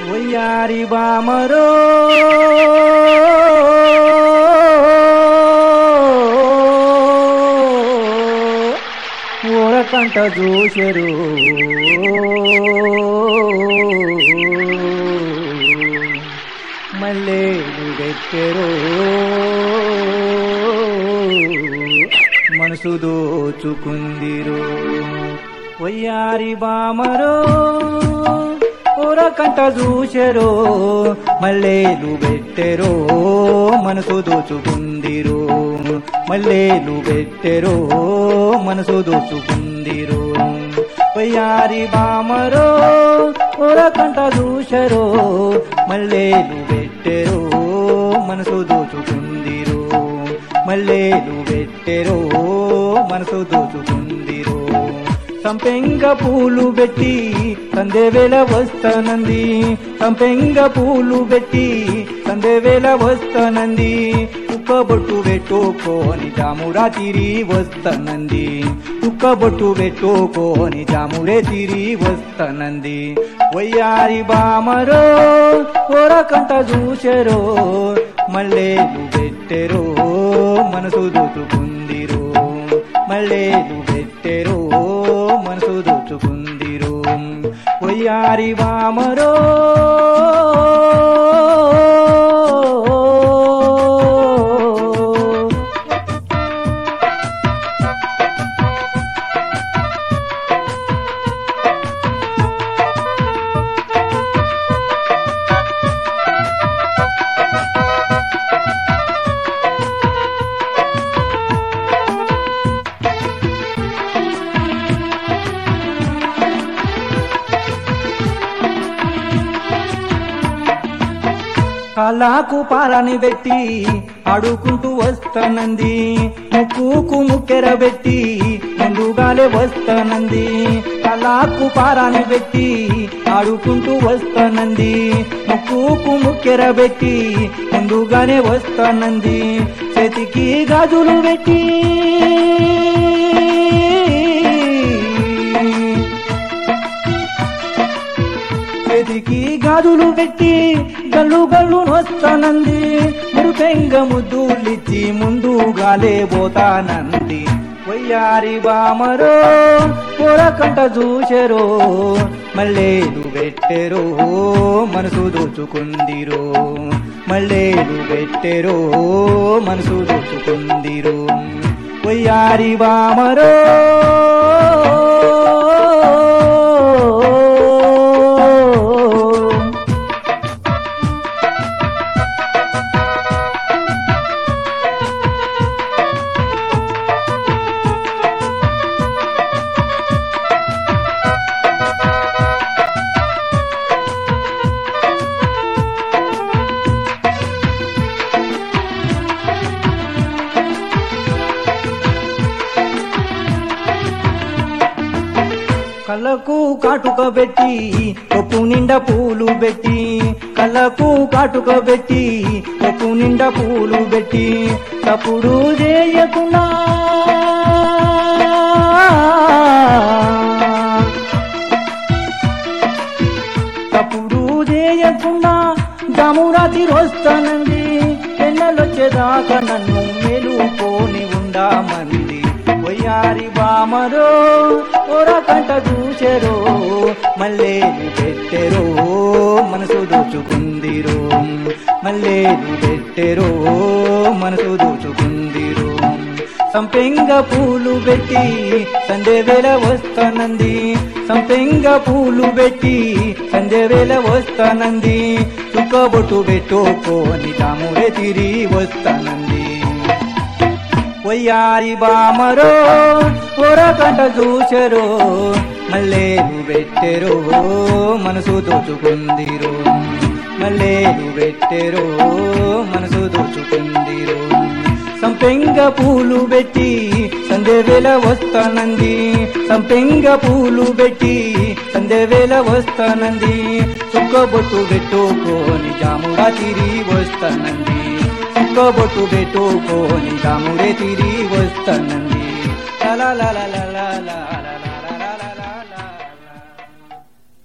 ఒయ్యారి బామరో ఊరకంట చూసరు మళ్ళీ పెట్టెరు మనసు దోచుకుందిరు ఒయ్యారి బామరో ఊరకంట చూసెరో మల్లేలు పెట్టెరో మనసు దోచుకుందిరు మల్లేలు పెట్టెరో మనసు దోచుకుందిరు వయ్యారి బామరో ఊరకంట చూసెరో మల్లేలు పెట్టెరో మనసు దోచుకుందిరు మల్లేలు పెట్టెరో మనసు దోచుకుందిరు సంపెంగ పూలు పెట్టి సందేవేళ వస్తానంది సంపెంగ పూలు పెట్టి సందేవేళ వస్తానంది కుక్క బొట్టు పెట్టుకోని జామురా తిరి వస్తానంది కుక్క బొట్టు పెట్టుకోని జామురే తిరి వస్తానంది వయ్యారి బామరో ఓరకంట చూసెరో మళ్ళేలు పెట్టెరో మనసు దోచుకుందిరో మళ్ళేలు పెట్టెరో మనసు దోచుకుందిరు ఒయ్యారి వామరో కళాకు పాలని పెట్టి ఆడుకుంటూ వస్తానంది ముక్కుకు ముక్కెర పెట్టి ముందుగాలే వస్తానంది కళాకు పారాని పెట్టి ఆడుకుంటూ వస్తానంది ముక్కుకు ముక్కెర పెట్టి ముందుగానే వస్తానంది చేతికి గాజులు పెట్టి చేతికి గాజులు పెట్టి గల్లు గల్లు వస్తానంది మురుపెంగ ముద్దులిచ్చి ముందుగాలే పోతానంది వయ్యారి బామరో పొరకంట చూసెరో మళ్ళేలు పెట్టెరో మనసు దోచుకుందిరో మళ్ళేలు పెట్టెరో మనసు దోచుకుందిరో వయ్యారి బామరో కళ్ళకు కాటుక పెట్టి కొప్పు నిండా పూలు పెట్టి కళ్ళకు కాటుక పెట్టి కొప్పు నిండా పూలు పెట్టి తప్పుడు చేయకుండా తప్పుడు చేయకుండా జామురాతి వస్తానంది పెళ్ళలొచ్చేదాకా నన్ను మేలుకోని ఉండామంది పొయ్యారి బామరో కంట చూచెరో మల్లేలు పెట్టెరో మనసు దోచుకుందిరో మల్లేలు పెట్టెరో మనసు దోచుకుందిరో సంపెంగ పూలు పెట్టి సంధ్య వేళ వస్తానంది సంపెంగ పూలు పెట్టి సంధ్య వేళ వస్తానంది చుక్కబొట్టు పెట్టుకోని తామురే తిరి వస్తానంది వయ్యారి బామరో పొరకంట చూచెరో మల్లేలు పెట్టెరో మనసు దోచుకుందిరో మల్లేలు పెట్టెరో మనసు దోచుకుందిరో సంపెంగ పూలు పెట్టి సంధ్య వేళ వస్తానంది సంపెంగ పూలు పెట్టి సంధ్య వేళ వస్తానంది చుక్కబొట్టు పెట్టుకోని జామురా తిరి వస్తానంది చుక్కబొట్టు పెట్టుకోని జామురే తిరి వస్తానంది లా లా లా లా లా లా